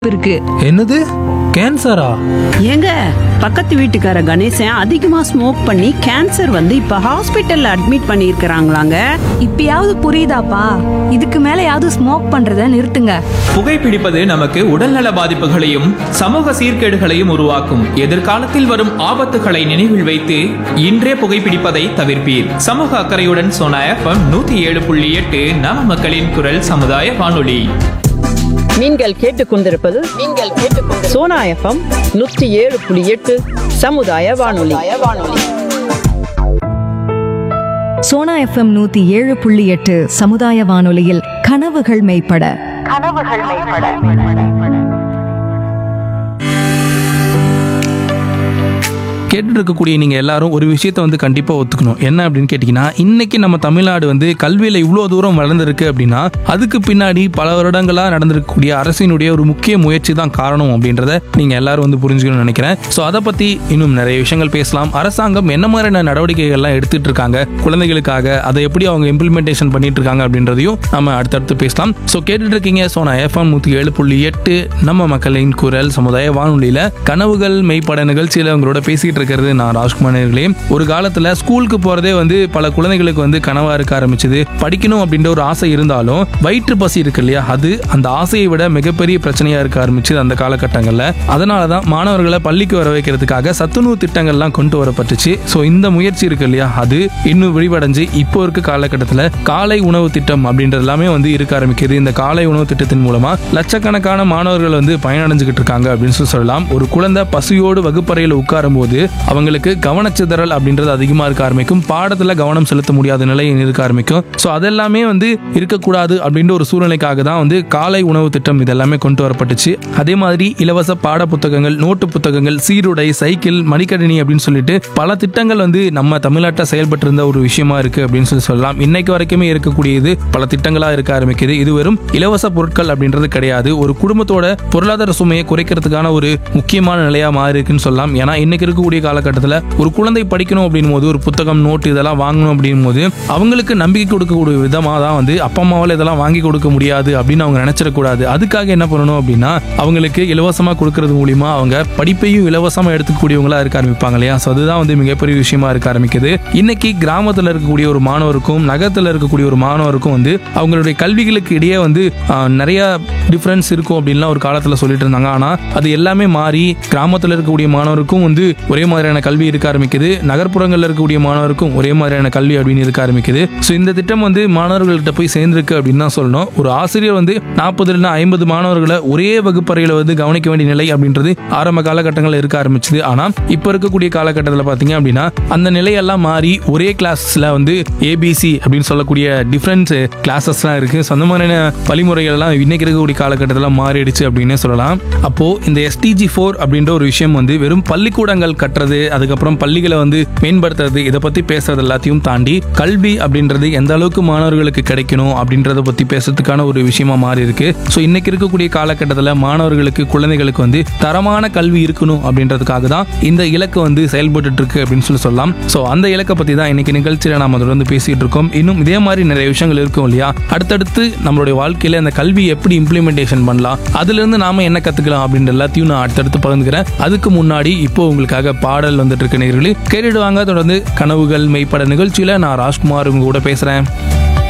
இருக்கு என்னது கேன்சரா ஏங்க பக்கத்து வீட்டுக்கார கணேசன் அதிகமா ஸ்மோக் பண்ணி கேன்சர் வந்து இப்ப ஹாஸ்பிட்டல்ல அட்மிட் பண்ணியிருக்கிறாங்களாங்க இப்பயாவது புரியுதாப்பா இதுக்கு மேலயாவது ஸ்மோக் பண்றத நிறுத்துங்க புகைப்பிடிப்பது நமக்கு உடல்நல பாதிப்புகளையும் சமூக சீர்கேடுகளையும் உருவாக்கும் எதிர்காலத்தில் வரும் ஆபத்துகளை நினைவில் வைத்து இன்றே புகைப்பிடிப்பதை தவிர்ப்பீர் சமூக அக்கறையுடன் சோனா எஃப்எம் நூத்தி ஏழு புள்ளி எட்டு நம மக்களின் குரல் சமுதாய வானொலி நீங்கள் கேட்டுக்கொண்டிருப்பது நீங்கள் கேட்டுக்கொண்டு சோனா எஃப்எம் நூற்றி ஏழு புள்ளி எட்டு சமுதாய வானொலி சோனா எஃப்எம் நூத்தி ஏழு புள்ளி எட்டு சமுதாய வானொலியில் கனவுகள் மெய்ப்பட கேட்டுட்டு இருக்கக்கூடிய நீங்க எல்லாரும் ஒரு விஷயத்த வந்து கண்டிப்பா ஒத்துக்கணும் என்ன அப்படின்னு கேட்டீங்கன்னா இன்னைக்கு நம்ம தமிழ்நாடு வந்து கல்வியில இவ்வளோ தூரம் வளர்ந்துருக்கு அப்படின்னா அதுக்கு பின்னாடி பல வருடங்களா நடந்திருக்கக்கூடிய அரசினுடைய ஒரு முக்கிய முயற்சி தான் காரணம் அப்படின்றத நீங்க எல்லாரும் வந்து புரிஞ்சுக்கணும்னு நினைக்கிறேன் ஸோ அதை பத்தி இன்னும் நிறைய விஷயங்கள் பேசலாம் அரசாங்கம் என்ன மாதிரியான நடவடிக்கைகள்லாம் எடுத்துட்டு இருக்காங்க குழந்தைகளுக்காக அதை எப்படி அவங்க இம்ப்ளிமெண்டேஷன் பண்ணிட்டு இருக்காங்க அப்படின்றதையும் நம்ம அடுத்தடுத்து பேசலாம் ஸோ கேட்டுட்டு இருக்கீங்க ஸோ நான் எஃப்எம் நூற்றி ஏழு புள்ளி எட்டு நம்ம மக்களின் குரல் சமுதாய வானொலியில கனவுகள் மெய்ப்பட நிகழ்ச்சியில் அவங்களோட பேசிட்டு இருக்கிறது நான் ராஜ்குமார் நேயர்களே ஒரு காலத்துல ஸ்கூலுக்கு போறதே வந்து பல குழந்தைகளுக்கு வந்து கனவா இருக்க ஆரம்பிச்சது படிக்கணும் அப்படின்ற ஒரு ஆசை இருந்தாலும் வயிற்று பசி இருக்கு இல்லையா அது அந்த ஆசையை விட மிகப்பெரிய பிரச்சனையா இருக்க ஆரம்பிச்சது அந்த காலகட்டங்கள்ல அதனால தான் மாணவர்களை பள்ளிக்கு வர வைக்கிறதுக்காக சத்துணவு திட்டங்கள்லாம் கொண்டு வரப்பட்டுச்சு ஸோ இந்த முயற்சி இருக்கு இல்லையா அது இன்னும் விரிவடைஞ்சு இப்போ இருக்க காலகட்டத்தில் காலை உணவு திட்டம் அப்படின்றது எல்லாமே வந்து இருக்க ஆரம்பிக்குது இந்த காலை உணவு திட்டத்தின் மூலமா லட்சக்கணக்கான மாணவர்கள் வந்து பயனடைஞ்சுக்கிட்டு இருக்காங்க அப்படின்னு சொல்லி சொல்லலாம் ஒரு குழந்தை பசியோடு வகுப்பறையில் உட்காரும் போது அவங்களுக்கு கவனச்சிதறல் அப்படின்றது அதிகமா இருக்க ஆரம்பிக்கும் பாடத்துல கவனம் செலுத்த முடியாத நிலை இருக்க ஆரம்பிக்கும் ஸோ அதெல்லாமே வந்து இருக்கக்கூடாது அப்படின்ற ஒரு சூழ்நிலைக்காக தான் வந்து காலை உணவு திட்டம் இதெல்லாமே கொண்டு வரப்பட்டுச்சு அதே மாதிரி இலவச பாட புத்தகங்கள் நோட்டு புத்தகங்கள் சீருடை சைக்கிள் மடிக்கணினி அப்படின்னு சொல்லிட்டு பல திட்டங்கள் வந்து நம்ம தமிழ்நாட்டில் செயல்பட்டு இருந்த ஒரு விஷயமா இருக்கு அப்படின்னு சொல்லி சொல்லலாம் இன்னைக்கு வரைக்குமே இருக்கக்கூடியது பல திட்டங்களா இருக்க ஆரம்பிக்குது இது வெறும் இலவச பொருட்கள் அப்படின்றது கிடையாது ஒரு குடும்பத்தோட பொருளாதார சுமையை குறைக்கிறதுக்கான ஒரு முக்கியமான நிலையா மாறி இருக்குன்னு சொல்லலாம் ஏன்னா இன்னைக்கு இருக்கக்கூடிய காலகட்டத்தில் ஒரு குழந்தை படிக்கணும் அப்படின் போது ஒரு புத்தகம் நோட்டு இதெல்லாம் வாங்கணும் அப்படின் போது அவங்களுக்கு நம்பிக்கை கொடுக்கக்கூடிய விதமாக தான் வந்து அப்பா அம்மாவால் இதெல்லாம் வாங்கி கொடுக்க முடியாது அப்படின்னு அவங்க நினைச்சிடக்கூடாது அதுக்காக என்ன பண்ணணும் அப்படின்னா அவங்களுக்கு இலவசமாக கொடுக்கறது மூலியமா அவங்க படிப்பையும் இலவசமாக எடுத்துக்கூடியவங்களா இருக்க ஆரம்பிப்பாங்க இல்லையா ஸோ அதுதான் வந்து மிகப்பெரிய விஷயமா இருக்க ஆரம்பிக்குது இன்னைக்கு கிராமத்தில் இருக்கக்கூடிய ஒரு மாணவருக்கும் நகரத்தில் இருக்கக்கூடிய ஒரு மாணவருக்கும் வந்து அவங்களுடைய கல்விகளுக்கு இடையே வந்து ஆஹ், நிறைய டிஃப்ரென்ஸ் இருக்கும் அப்படின்லாம் ஒரு காலத்தில் சொல்லிட்டு இருந்தாங்க ஆனால் அது எல்லாமே மாறி கிராமத்தில் இருக்கக்கூடிய மாணவருக்கும் வந்து ஒரே மாதிரியான கல்வி இருக்க ஆரம்பிக்குது நகர்ப்புறங்களில் இருக்கக்கூடிய மாணவருக்கும் ஒரே மாதிரியான கல்வி அப்படின்னு இருக்க ஆரம்பிக்குது ஸோ இந்த திட்டம் வந்து மாணவர்கள்ட்ட போய் சேர்ந்திருக்கு அப்படின்னு தான் சொல்லணும் ஒரு ஆசிரியர் வந்து நாற்பதுல ஐம்பது மாணவர்களை ஒரே வகுப்பறையில் வந்து கவனிக்க வேண்டிய நிலை அப்படின்றது ஆரம்ப காலகட்டங்களில் இருக்க ஆரம்பிச்சது ஆனால் இப்போ இருக்கக்கூடிய காலகட்டத்தில் பார்த்தீங்க அப்படின்னா அந்த நிலையெல்லாம் மாறி ஒரே கிளாஸ்ல வந்து ஏபிசி அப்படின்னு சொல்லக்கூடிய டிஃப்ரெண்ட் கிளாஸஸ்லாம் இருக்கு ஸோ அந்த மாதிரியான வழிமுறைகள் எல்லாம் இன்னைக்கு இருக்கக்கூடிய காலகட்டத்தில் மாறிடுச்சு அப்படின்னே சொல்லலாம் அப்போ இந்த எஸ்டிஜி ஃபோர் அப்படின்ற ஒரு விஷயம் வந்து வெறும் பள்ளிக்கூடங்கள் கட்டுறது அதுக்கப்புறம் பள்ளிகளை வந்து மேம்படுத்துறது இதை பத்தி பேசுறது எல்லாத்தையும் தாண்டி கல்வி அப்படின்றது எந்த அளவுக்கு மாணவர்களுக்கு கிடைக்கணும் அப்படின்றத பத்தி பேசுறதுக்கான ஒரு விஷயமா மாறி இருக்கு ஸோ இன்னைக்கு இருக்கக்கூடிய காலகட்டத்தில் மாணவர்களுக்கு குழந்தைகளுக்கு வந்து தரமான கல்வி இருக்கணும் அப்படின்றதுக்காக தான் இந்த இலக்கு வந்து செயல்பட்டு இருக்கு அப்படின்னு சொல்லி சொல்லலாம் ஸோ அந்த இலக்கை பத்தி தான் இன்னைக்கு நிகழ்ச்சியில நாம தொடர்ந்து பேசிட்டு இருக்கோம் இன்னும் இதே மாதிரி நிறைய விஷயங்கள் இருக்கும் இல்லையா அடுத்தடுத்து நம்மளுடைய வாழ்க்கையில அந்த கல்வி எப்படி இம்ப்ளிமெண்டேஷன் பண்ணலாம் அதுல இருந்து நாம என்ன கத்துக்கலாம் அப்படின்ற எல்லாத்தையும் நான் அடுத்தடுத்து பகிர்ந்துக்கிறேன் அதுக்கு முன்னாடி இப்போ உங்களுக்காக பாடல் வந்துட்டு இருக்க நேர்களே கேட்டுடுவாங்க தொடர்ந்து கனவுகள் மெய்ப்பட நிகழ்ச்சியில நான் ராஜ்குமார் உங்க கூட பேசுறேன்